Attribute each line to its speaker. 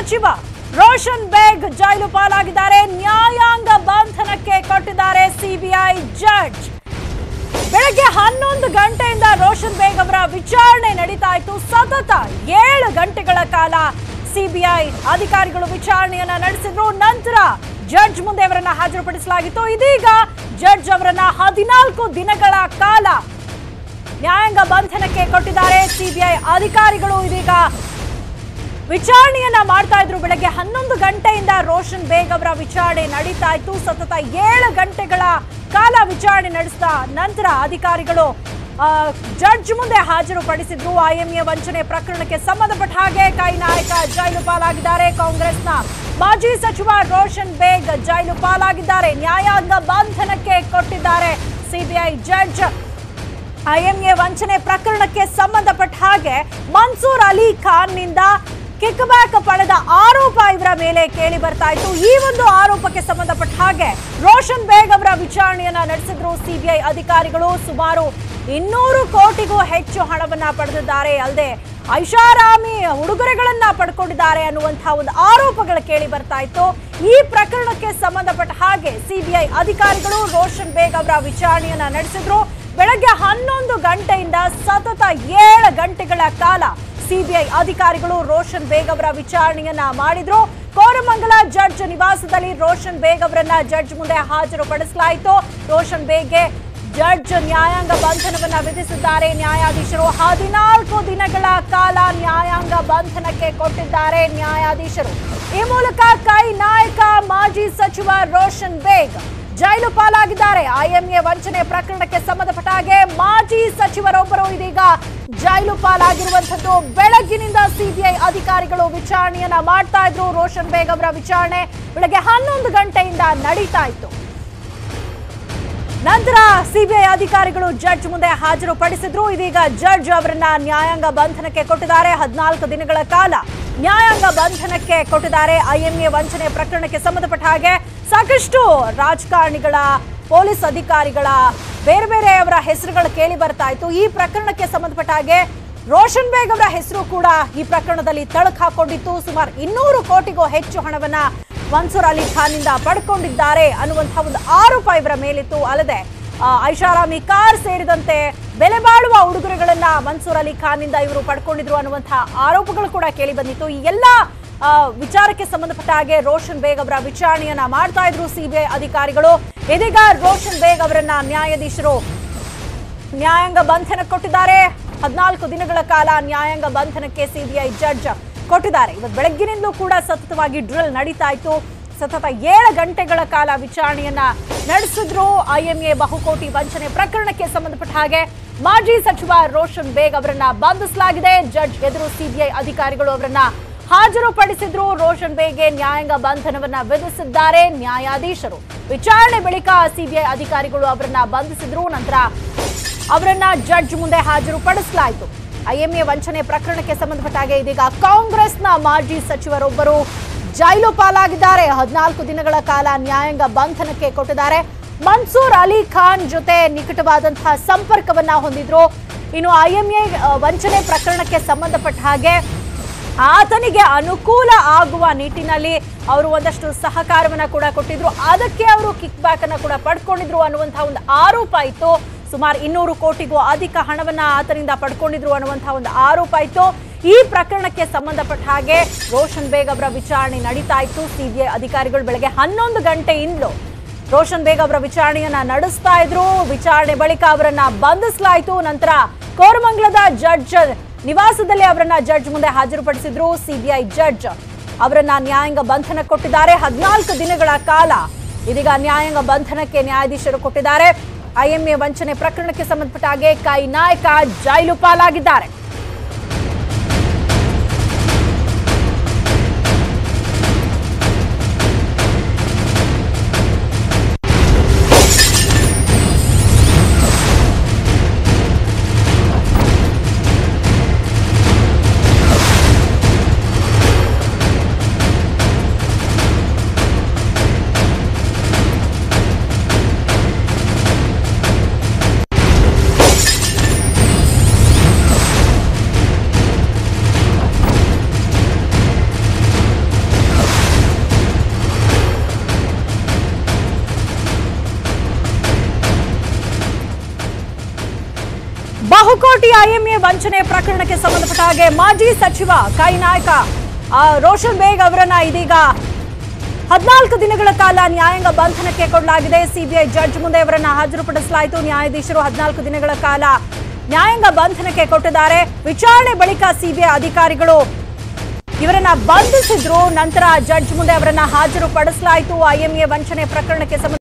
Speaker 1: ಸಚಿವ ರೋಷನ್ ಬೇಗ್ ಜೈಲು ಪಾಲಾಗಿದ್ದಾರೆ ನ್ಯಾಯಾಂಗ ಬಂಧನಕ್ಕೆ ಕೊಟ್ಟಿದ್ದಾರೆ ಸಿಬಿಐ ಜಡ್ಜ್ ಬೆಳಗ್ಗೆ ಹನ್ನೊಂದು ಗಂಟೆಯಿಂದ ರೋಷನ್ ಬೇಗ್ ಅವರ ವಿಚಾರಣೆ ನಡೀತಾ ಇತ್ತು ಸತತ ಏಳು ಗಂಟೆಗಳ ಕಾಲ ಸಿಬಿಐ ಅಧಿಕಾರಿಗಳು ವಿಚಾರಣೆಯನ್ನ ನಡೆಸಿದ್ರು ನಂತರ ಜಡ್ಜ್ ಮುಂದೆ ಅವರನ್ನ ಹಾಜರುಪಡಿಸಲಾಗಿತ್ತು ಇದೀಗ ಜಡ್ಜ್ ಅವರನ್ನ ಹದಿನಾಲ್ಕು ದಿನಗಳ ಕಾಲ ನ್ಯಾಯಾಂಗ ಬಂಧನಕ್ಕೆ ಕೊಟ್ಟಿದ್ದಾರೆ ಸಿಬಿಐ ಅಧಿಕಾರಿಗಳು ಇದೀಗ ವಿಚಾರಣೆಯನ್ನ ಮಾಡ್ತಾ ಇದ್ರು ಬೆಳಗ್ಗೆ ಹನ್ನೊಂದು ಗಂಟೆಯಿಂದ ರೋಷನ್ ಬೇಗ್ ಅವರ ವಿಚಾರಣೆ ನಡೀತಾ ಇತ್ತು ಸತತ ಏಳು ಗಂಟೆಗಳ ಕಾಲ ವಿಚಾರಣೆ ನಡೆಸಿದ ನಂತರ ಅಧಿಕಾರಿಗಳು ಆ, ಜಡ್ಜ್ ಮುಂದೆ ಹಾಜರುಪಡಿಸಿದ್ರು ಐಎಂಎ ವಂಚನೆ ಪ್ರಕರಣಕ್ಕೆ ಸಂಬಂಧಪಟ್ಟ ಹಾಗೆ ಕೈ ನಾಯಕ ಜೈಲು ಪಾಲಾಗಿದ್ದಾರೆ ಕಾಂಗ್ರೆಸ್ನ ಮಾಜಿ ಸಚಿವ ರೋಷನ್ ಬೇಗ್ ಜೈಲು ಪಾಲಾಗಿದ್ದಾರೆ ನ್ಯಾಯಾಂಗ ಬಂಧನಕ್ಕೆ ಕೊಟ್ಟಿದ್ದಾರೆ ಸಿಬಿಐ ಜಡ್ಜ್ ಐಎಂಎ ವಂಚನೆ ಪ್ರಕರಣಕ್ಕೆ ಸಂಬಂಧಪಟ್ಟ ಹಾಗೆ ಮನ್ಸೂರ್ ಅಲಿ ಖಾನ್ ನಿಂದ ಕಿಕ್ ಬ್ಯಾಕ್ ಪಡೆದ ಆರೋಪ ಇವರ ಮೇಲೆ ಕೇಳಿ ಬರ್ತಾ ಇತ್ತು ಈ ಒಂದು ಆರೋಪಕ್ಕೆ ಸಂಬಂಧಪಟ್ಟ ಹಾಗೆ ರೋಷನ್ ಬೇಗ್ ಅವರ ವಿಚಾರಣೆಯನ್ನ ನಡೆಸಿದ್ರು ಸಿಬಿಐ ಅಧಿಕಾರಿಗಳು ಸುಮಾರು ಇನ್ನೂರು ಕೋಟಿಗೂ ಹೆಚ್ಚು ಹಣವನ್ನ ಪಡೆದಿದ್ದಾರೆ ಅಲ್ಲದೆ ಐಷಾರಾಮಿ ಉಡುಗೊರೆಗಳನ್ನ ಪಡ್ಕೊಂಡಿದ್ದಾರೆ ಅನ್ನುವಂತಹ ಒಂದು ಆರೋಪಗಳು ಕೇಳಿ ಬರ್ತಾ ಇತ್ತು ಈ ಪ್ರಕರಣಕ್ಕೆ ಸಂಬಂಧಪಟ್ಟ ಹಾಗೆ ಸಿಬಿಐ ಅಧಿಕಾರಿಗಳು ರೋಷನ್ ಬೇಗ್ ಅವರ ವಿಚಾರಣೆಯನ್ನ ನಡೆಸಿದ್ರು ಬೆಳಗ್ಗೆ ಹನ್ನೊಂದು ಗಂಟೆಯಿಂದ ಸತತ ಏಳು ಗಂಟೆಗಳ ಕಾಲ ಸಿಬಿಐ ಅಧಿಕಾರಿಗಳು ರೋಷನ್ ಬೇಗ್ ಅವರ ವಿಚಾರಣೆಯನ್ನ ಮಾಡಿದ್ರು ಕೋರಮಂಗಲ ಜಡ್ಜ್ ನಿವಾಸದಲ್ಲಿ ರೋಷನ್ ಬೇಗ್ ಅವರನ್ನ ಜಡ್ಜ್ ಮುಂದೆ ಹಾಜರುಪಡಿಸಲಾಯಿತು ರೋಷನ್ ಬೇಗ್ಗೆ ಜಡ್ಜ್ ನ್ಯಾಯಾಂಗ ಬಂಧನವನ್ನ ವಿಧಿಸಿದ್ದಾರೆ ನ್ಯಾಯಾಧೀಶರು ಹದಿನಾಲ್ಕು ದಿನಗಳ ಕಾಲ ನ್ಯಾಯಾಂಗ ಬಂಧನಕ್ಕೆ ಕೊಟ್ಟಿದ್ದಾರೆ ನ್ಯಾಯಾಧೀಶರು ಈ ಮೂಲಕ ಕೈ ನಾಯಕ ಮಾಜಿ ಸಚಿವ ರೋಷನ್ ಬೇಗ್ ಜೈಲು ಪಾಲಾಗಿದ್ದಾರೆ ಐಎಂಎ ವಂಚನೆ ಪ್ರಕರಣಕ್ಕೆ ಸಂಬಂಧಪಟ್ಟ ಹಾಗೆ ಮಾಜಿ ಸಚಿವರೊಬ್ಬರು ಇದೀಗ ಜೈಲು ಪಾಲಾಗಿರುವಂತದ್ದು ಬೆಳಗ್ಗಿನಿಂದ ಸಿಬಿಐ ಅಧಿಕಾರಿಗಳು ವಿಚಾರಣೆಯನ್ನ ಮಾಡ್ತಾ ಇದ್ರು ರೋಷನ್ ಬೇಗ್ ಅವರ ವಿಚಾರಣೆ ಬೆಳಗ್ಗೆ ಹನ್ನೊಂದು ಗಂಟೆಯಿಂದ ನಡೀತಾ ಇತ್ತು ನಂತರ ಸಿಬಿಐ ಅಧಿಕಾರಿಗಳು ಜಡ್ಜ್ ಮುಂದೆ ಹಾಜರುಪಡಿಸಿದ್ರು ಇದೀಗ ಜಡ್ಜ್ ಅವರನ್ನ ನ್ಯಾಯಾಂಗ ಬಂಧನಕ್ಕೆ ಕೊಟ್ಟಿದ್ದಾರೆ ಹದಿನಾಲ್ಕು ದಿನಗಳ ಕಾಲ ನ್ಯಾಯಾಂಗ ಬಂಧನಕ್ಕೆ ಕೊಟ್ಟಿದ್ದಾರೆ ಐಎಂಎ ವಂಚನೆ ಪ್ರಕರಣಕ್ಕೆ ಸಂಬಂಧಪಟ್ಟ ಹಾಗೆ ಸಾಕಷ್ಟು ರಾಜಕಾರಣಿಗಳ ಪೊಲೀಸ್ ಅಧಿಕಾರಿಗಳ ಬೇರೆ ಬೇರೆ ಅವರ ಹೆಸರುಗಳು ಕೇಳಿ ಬರ್ತಾ ಇತ್ತು ಈ ಪ್ರಕರಣಕ್ಕೆ ಸಂಬಂಧಪಟ್ಟ ಹಾಗೆ ರೋಷನ್ ಬೇಗ್ ಅವರ ಹೆಸರು ಕೂಡ ಈ ಪ್ರಕರಣದಲ್ಲಿ ತಳಕ್ ಹಾಕೊಂಡಿತ್ತು ಸುಮಾರು ಇನ್ನೂರು ಕೋಟಿಗೂ ಹೆಚ್ಚು ಹಣವನ್ನ ಮನ್ಸೂರ್ ಅಲಿ ಖಾನ್ನಿಂದ ಪಡ್ಕೊಂಡಿದ್ದಾರೆ ಅನ್ನುವಂತಹ ಒಂದು ಆರೋಪ ಇವರ ಮೇಲಿತ್ತು ಅಲ್ಲದೆ ಆ, ಐಷಾರಾಮಿ ಕಾರ್ ಸೇರಿದಂತೆ ಬೆಲೆ ಬಾಳುವ ಉಡುಗೊರೆಗಳನ್ನ ಮನ್ಸೂರ್ ಅಲಿ ಖಾನ್ನಿಂದ ಇವರು ಪಡ್ಕೊಂಡಿದ್ರು ಅನ್ನುವಂತಹ ಆರೋಪಗಳು ಕೂಡ ಕೇಳಿ ಬಂದಿತ್ತು ಈ ಎಲ್ಲ ಆ, ವಿಚಾರಕ್ಕೆ ಸಂಬಂಧಪಟ್ಟ ಹಾಗೆ ರೋಷನ್ ಬೇಗ್ ಅವರ ವಿಚಾರಣೆಯನ್ನ ಮಾಡ್ತಾ ಇದ್ರು ಸಿಬಿಐ ಅಧಿಕಾರಿಗಳು ಇದೀಗ ರೋಷನ್ ಬೇಗ್ ಅವರನ್ನ ನ್ಯಾಯಾಧೀಶರು ನ್ಯಾಯಾಂಗ ಬಂಧನ ಕೊಟ್ಟಿದ್ದಾರೆ ಹದಿನಾಲ್ಕು ದಿನಗಳ ಕಾಲ ನ್ಯಾಯಾಂಗ ಬಂಧನಕ್ಕೆ ಸಿಬಿಐ ಜಡ್ಜ್ ಕೊಟ್ಟಿದ್ದಾರೆ ಇವತ್ತು ಬೆಳಗ್ಗಿನಿಂದಲೂ ಕೂಡ ಸತತವಾಗಿ ಡ್ರಿಲ್ ನಡೀತಾ ಇತ್ತು ಸತತ ಏಳು ಗಂಟೆಗಳ ಕಾಲ ವಿಚಾರಣೆಯನ್ನ ನಡೆಸಿದ್ರು ಐಎಂಎ ಬಹುಕೋಟಿ ವಂಚನೆ ಪ್ರಕರಣಕ್ಕೆ ಸಂಬಂಧಪಟ್ಟ ಹಾಗೆ ಮಾಜಿ ಸಚಿವ ರೋಷನ್ ಬೇಗ್ ಅವರನ್ನ ಬಂಧಿಸಲಾಗಿದೆ ಜಡ್ಜ್ ಎದುರು ಸಿಬಿಐ ಅಧಿಕಾರಿಗಳು ಅವರನ್ನ ಹಾಜರುಪಡಿಸಿದ್ರು ರೋಷನ್ ಬೇಗ್ಗೆ ನ್ಯಾಯಾಂಗ ಬಂಧನವನ್ನ ವಿಧಿಸಿದ್ದಾರೆ ನ್ಯಾಯಾಧೀಶರು ವಿಚಾರಣೆ ಬಳಿಕ ಸಿಬಿಐ ಅಧಿಕಾರಿಗಳು ಅವರನ್ನ ಬಂಧಿಸಿದ್ರು ನಂತರ ಅವರನ್ನ ಜಡ್ಜ್ ಮುಂದೆ ಹಾಜರುಪಡಿಸಲಾಯಿತು ಐಎಂಎ ವಂಚನೆ ಪ್ರಕರಣಕ್ಕೆ ಸಂಬಂಧಪಟ್ಟ ಹಾಗೆ ಇದೀಗ ಕಾಂಗ್ರೆಸ್ನ ಮಾಜಿ ಸಚಿವರೊಬ್ಬರು ಜೈಲು ಪಾಲಾಗಿದ್ದಾರೆ ಹದಿನಾಲ್ಕು ದಿನಗಳ ಕಾಲ ನ್ಯಾಯಾಂಗ ಬಂಧನಕ್ಕೆ ಕೊಟ್ಟಿದ್ದಾರೆ ಮನ್ಸೂರ್ ಅಲಿ ಖಾನ್ ಜೊತೆ ನಿಕಟವಾದಂತಹ ಸಂಪರ್ಕವನ್ನ ಹೊಂದಿದ್ರು ಇನ್ನು ಐಎಂಎ ವಂಚನೆ ಪ್ರಕರಣಕ್ಕೆ ಸಂಬಂಧಪಟ್ಟ ಹಾಗೆ ಆತನಿಗೆ ಅನುಕೂಲ ಆಗುವ ನಿಟ್ಟಿನಲ್ಲಿ ಅವರು ಒಂದಷ್ಟು ಸಹಕಾರವನ್ನ ಕೂಡ ಕೊಟ್ಟಿದ್ರು ಅದಕ್ಕೆ ಅವರು ಕಿಕ್ ಬ್ಯಾಕ್ ಅನ್ನ ಕೂಡ ಪಡ್ಕೊಂಡಿದ್ರು ಅನ್ನುವಂತಹ ಒಂದು ಆರೋಪ ಇತ್ತು ಸುಮಾರು ಇನ್ನೂರು ಕೋಟಿಗೂ ಅಧಿಕ ಹಣವನ್ನ ಆತನಿಂದ ಪಡ್ಕೊಂಡಿದ್ರು ಅನ್ನುವಂತಹ ಒಂದು ಆರೋಪ ಇತ್ತು ಈ ಪ್ರಕರಣಕ್ಕೆ ಸಂಬಂಧಪಟ್ಟ ಹಾಗೆ ರೋಷನ್ ಬೇಗ್ ಅವರ ವಿಚಾರಣೆ ನಡೀತಾ ಇತ್ತು ಸಿಬಿಐ ಅಧಿಕಾರಿಗಳು ಬೆಳಗ್ಗೆ ಹನ್ನೊಂದು ಗಂಟೆಯಿಂದಲೂ ರೋಷನ್ ಬೇಗ್ ಅವರ ವಿಚಾರಣೆಯನ್ನ ನಡೆಸ್ತಾ ಇದ್ರು ವಿಚಾರಣೆ ಬಳಿಕ ಅವರನ್ನ ಬಂಧಿಸಲಾಯಿತು ನಂತರ ಕೋರಮಂಗಲದ ಜಡ್ಜ್ ನಿವಾಸದಲ್ಲಿ ಅವರನ್ನ ಜಡ್ಜ್ ಮುಂದೆ ಹಾಜರುಪಡಿಸಿದ್ರು ಸಿಬಿಐ ಜಡ್ಜ್ ಅವರನ್ನ ನ್ಯಾಯಾಂಗ ಬಂಧನ ಕೊಟ್ಟಿದ್ದಾರೆ ಹದಿನಾಲ್ಕು ದಿನಗಳ ಕಾಲ ಇದೀಗ ನ್ಯಾಯಾಂಗ ಬಂಧನಕ್ಕೆ ನ್ಯಾಯಾಧೀಶರು ಕೊಟ್ಟಿದ್ದಾರೆ ಐಎಂಎ ವಂಚನೆ ಪ್ರಕರಣಕ್ಕೆ ಸಂಬಂಧಪಟ್ಟ ಹಾಗೆ ಕೈ ನಾಯಕ ಜೈಲು ಪಾಲಾಗಿದ್ದಾರೆ ಬಹುಕೋಟಿ ಐಎಂಎ ವಂಚನೆ ಪ್ರಕರಣಕ್ಕೆ ಸಂಬಂಧಪಟ್ಟ ಹಾಗೆ ಮಾಜಿ ಸಚಿವ ಕೈ ನಾಯಕ ಆ, ರೋಷನ್ ಬೇಗ್ ಅವರನ್ನ ಇದೀಗ ಹದಿನಾಲ್ಕು ದಿನಗಳ ಕಾಲ ನ್ಯಾಯಾಂಗ ಬಂಧನಕ್ಕೆ ಕೊಡಲಾಗಿದೆ ಸಿಬಿಐ ಜಡ್ಜ್ ಮುಂದೆ ಅವರನ್ನ ಹಾಜರುಪಡಿಸಲಾಯಿತು ನ್ಯಾಯಾಧೀಶರು ಹದಿನಾಲ್ಕು ದಿನಗಳ ಕಾಲ ನ್ಯಾಯಾಂಗ ಬಂಧನಕ್ಕೆ ಕೊಟ್ಟಿದ್ದಾರೆ ವಿಚಾರಣೆ ಬಳಿಕ ಸಿಬಿಐ ಅಧಿಕಾರಿಗಳು ಇವರನ್ನ ಬಂಧಿಸಿದ್ರು ನಂತರ ಜಡ್ಜ್ ಮುಂದೆ ಅವರನ್ನ ಹಾಜರುಪಡಿಸಲಾಯಿತು ಐಎಂಎ ವಂಚನೆ ಪ್ರಕರಣಕ್ಕೆ ಸಂಬಂಧ